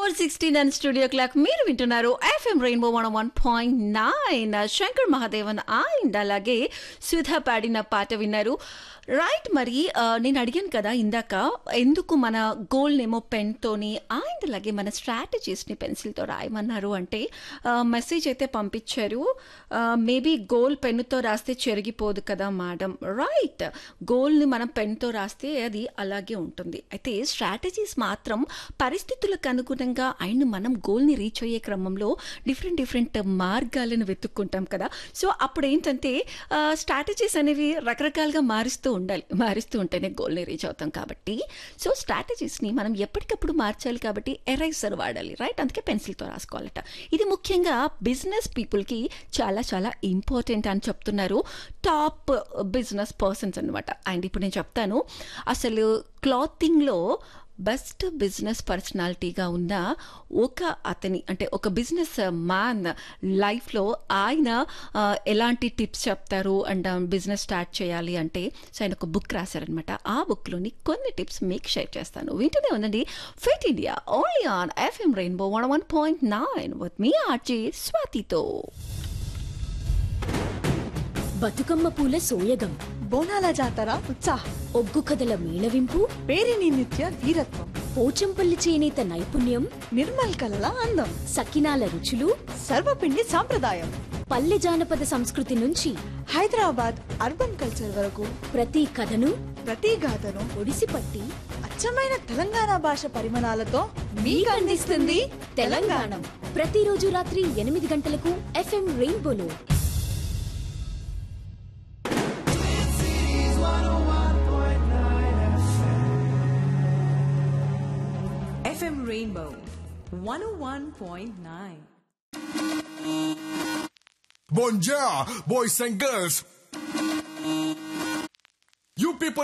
Four sixteen and studio clock మీరు వింటున్నారు FM Rainbow one one point nine Shankar Mahadevan and అలాగే సుధా పాడిన పాట విన్నారు రైట్ మరి ఆ, నేను అడిగాను కదా ఇందాక ఎందుకు మన గోల్ ఏమో పెన్తోని అండ్ అలాగే మన స్ట్రాటజీస్ని పెన్సిల్తో రాయమన్నారు అంటే మెసేజ్ అయితే పంపించారు మేబీ గోల్ పెన్నుతో రాస్తే చెరిగిపోదు కదా మేడం రైట్ గోల్ని మనం పెన్తో రాస్తే అది అలాగే ఉంటుంది అయితే స్ట్రాటజీస్ మాత్రం పరిస్థితులకు అనుగుణంగా అండ్ మనం గోల్ని రీచ్ అయ్యే క్రమంలో డిఫరెంట్ డిఫరెంట్ మార్గాలను వెతుక్కుంటాం కదా సో అప్పుడు ఏంటంటే స్ట్రాటజీస్ అనేవి రకరకాలుగా మారుస్తూ ఉండాలి మారుస్తూ ఉంటేనే గోల్ని రీచ్ అవుతాం కాబట్టి సో స్ట్రాటజీస్ని మనం ఎప్పటికప్పుడు మార్చాలి కాబట్టి ఎరైజర్ వాడాలి రైట్ అందుకే పెన్సిల్తో రాసుకోవాలట ఇది ముఖ్యంగా బిజినెస్ పీపుల్కి చాలా చాలా ఇంపార్టెంట్ అని చెప్తున్నారు టాప్ బిజినెస్ పర్సన్స్ అనమాట అండ్ ఇప్పుడు నేను చెప్తాను అసలు క్లాతింగ్లో బెస్ట్ బిజినెస్ పర్సనాలిటీగా ఉన్న ఒక అతని అంటే ఒక బిజినెస్ మ్యాన్ లైఫ్లో ఆయన ఆ, ఎలాంటి టిప్స్ చెప్తారు అండ్ బిజినెస్ స్టార్ట్ చేయాలి అంటే సో ఆయన ఒక బుక్ రాశారనమాట ఆ బుక్లోని కొన్ని టిప్స్ మీకు షేర్ చేస్తాను వింటూనే ఉందండి Fit India only on FM Rainbow one one point nine with మీ ఆర్జీ స్వాతితో బతుకమ్మ పూల సోయగం బోనాల జాతర ఉత్సాహం ఒగ్గు కథల మేళవింపు పేరిని నిత్య వీరత్వం పోచంపల్లి చేనేత నైపుణ్యం నిర్మల్ కలల అందం సకినాల రుచులు సర్వపిండి సాంప్రదాయం పల్లె జానపద సంస్కృతి నుంచి హైదరాబాద్ అర్బన్ కల్చర్ వరకు ప్రతి కథను ప్రతి గాథను ఒడిసిపట్టి అచ్చమైన తెలంగాణ భాష పరిమాణాలతో మీకు అందిస్తుంది తెలంగాణ ప్రతిరోజు రాత్రి ఎనిమిది గంటలకు ఎఫ్ఎం రెయిన్బోలో FM Rainbow 101.9. Bonjour, boys and girls. You people